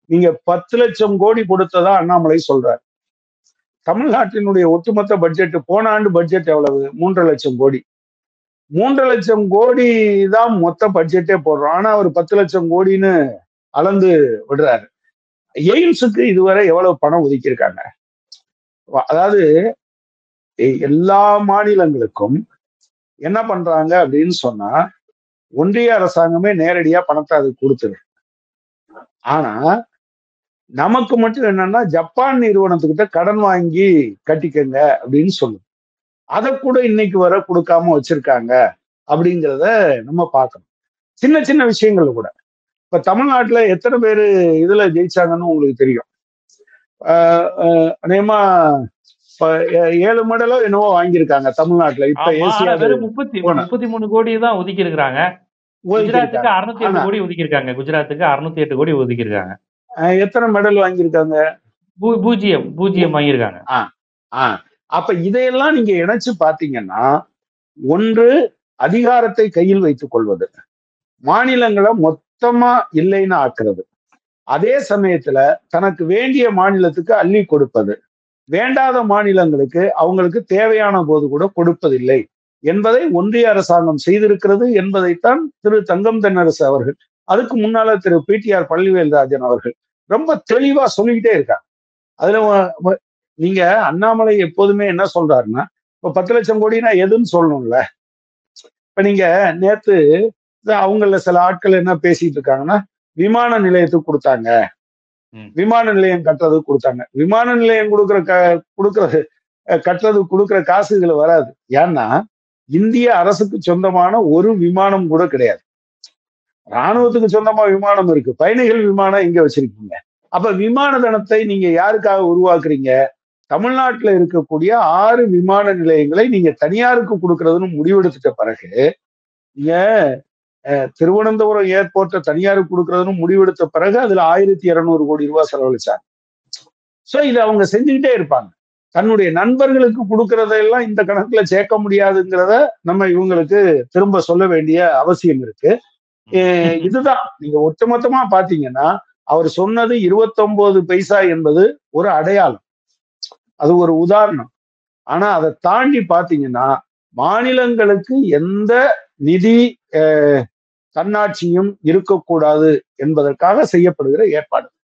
நீங்க பத்து லட்சம் கோடி கொடுத்ததா அண்ணாமலை சொல்றார் தமிழ்நாட்டினுடைய ஒட்டுமொத்த பட்ஜெட் போன ஆண்டு பட்ஜெட் எவ்வளவு மூன்றரை லட்சம் கோடி மூன்றரை லட்சம் கோடி தான் மொத்த பட்ஜெட்டே போடுறோம் ஆனா அவர் பத்து லட்சம் கோடின்னு அளந்து விடுறாரு எய்ம்ஸுக்கு இதுவரை எவ்வளவு பணம் ஒதுக்கியிருக்காங்க வ- அதாவது எ- எல்லா மாநிலங்களுக்கும் என்ன பண்றாங்க அப்படின்னு சொன்னா ஒன்றிய அரசாங்கமே நேரடியா பணத்தை அதுக்கு கொடுத்துரு ஆனா நமக்கு மட்டும் என்னன்னா ஜப்பான் நிறுவனத்துக்கிட்ட கடன் வாங்கி கட்டிக்கங்க அப்படின்னு சொல்லுது அதை கூட இன்னைக்கு வர கொடுக்காம வச்சிருக்காங்க அப்படிங்கிறத நம்ம பார்க்கணும் சின்ன சின்ன விஷயங்கள் கூட இப்ப தமிழ்நாட்டுல எத்தனை பேர் இதுல ஜெயிச்சாங்கன்னு உங்களுக்கு தெரியும் ஆஹ் ஆஹ் அநேகமா இப்ப ஏ- ஏழு மெடலோ என்னவோ வாங்கியிருக்காங்க தமிழ்நாட்டுல இப்ப ஆமா ஆனா ஏசியாடு வெறும் முப்பத்தி போன முப்பத்தி மூணு கோடி தான் ஒதுக்கி இருக்கிறாங்க குஜராத்துக்கு ஒதுக்கியிருக்காங்க அறுநூத்தி எட்டு ஆனா கோடி ஒதுக்கி இருக்காங்க குஜராத்துக்கு அறுநூத்தி எட்டு கோடி ஒதுக்கி இருக்காங்க ஆஹ் எத்தனை மெடல் வாங்கியிருக்காங்க பூ- பூஜ்ஜியம் பூஜ்ஜியம் வாங்கியிருக்காங்க ஆஹ் ஆஹ் அப்ப இதையெல்லாம் நீங்க இணைச்சு பாத்தீங்கன்னா ஒன்று அதிகாரத்தை கையில் வைத்துக் கொள்வது மாநிலங்களை மொத்தமா இல்லைன்னு ஆக்குறது அதே சமயத்துல தனக்கு வேண்டிய மாநிலத்துக்கு அள்ளி கொடுப்பது வேண்டாத மாநிலங்களுக்கு அவங்களுக்கு தேவையான போது கூட கொடுப்பதில்லை என்பதை ஒன்றிய அரசாங்கம் செய்திருக்கிறது என்பதைத்தான் திரு தங்கம் தென்னரசு அவர்கள் அதுக்கு முன்னால திரு பிடிஆர் பழனிவேல்ராஜன் அவர்கள் ரொம்ப தெளிவா சொல்லிக்கிட்டே இருக்காங்க அதுல வ- வ- நீங்க அண்ணாமலை எப்போதுமே என்ன சொல்றாருன்னா இப்ப பத்து லட்சம் கோடினா எதுன்னு சொல்லணும்ல இப்ப நீங்க நேத்து அவங்கள சில ஆட்கள் என்ன பேசிட்டு இருக்காங்கன்னா விமான நிலையத்துக்கு கொடுத்தாங்க ம். விமான நிலையம் கட்டுறதுக்கு கொடுத்தாங்க விமான நிலையம் கொடுக்குற க கொடுக்குறது அஹ், கட்டுறதுக்கு கொடுக்குற காசு இதுல வராது ஏன்னா இந்திய அரசுக்கு சொந்தமான ஒரு விமானம் கூட கிடையாது ராணுவத்துக்கு சொந்தமா விமானம் இருக்கு பயணிகள் விமானம் இங்க வச்சிருக்கீங்க அப்ப விமான தனத்தை நீங்க யாருக்காக உருவாக்குறீங்க தமிழ்நாட்டுல இருக்கக்கூடிய ஆறு விமான நிலையங்களை நீங்க தனியாருக்கு கொடுக்கறதுன்னு முடிவெடுத்துட்ட பிறகு நீங்க அஹ், திருவனந்தபுரம் ஏர்போர்ட்டை தனியாருக்கு கொடுக்கறதுன்னு முடிவெடுத்த பிறகு அதுல ஆயிரத்தி இருநூறு கோடி ரூபாய் செலவழிச்சாங்க சோ இதை அவங்க செஞ்சுக்கிட்டே இருப்பாங்க தன்னுடைய நண்பர்களுக்கு கொடுக்கறதெல்லாம் இந்த கணக்குல சேர்க்க முடியாதுங்கிறத நம்ம இவங்களுக்கு திரும்ப சொல்ல வேண்டிய அவசியம் இருக்கு அஹ் இதுதான் நீங்க ஒட்டுமொத்தமா பாத்தீங்கன்னா அவர் சொன்னது 29 பைசா என்பது ஒரு அடையாளம் அது ஒரு உதாரணம் ஆனா அதை தாண்டி பாத்தீங்கன்னா மாநிலங்களுக்கு எந்த நிதி அஹ், தன்னாட்சியும் இருக்கக்கூடாது என்பதற்காக செய்யப்படுகிற ஏற்பாடு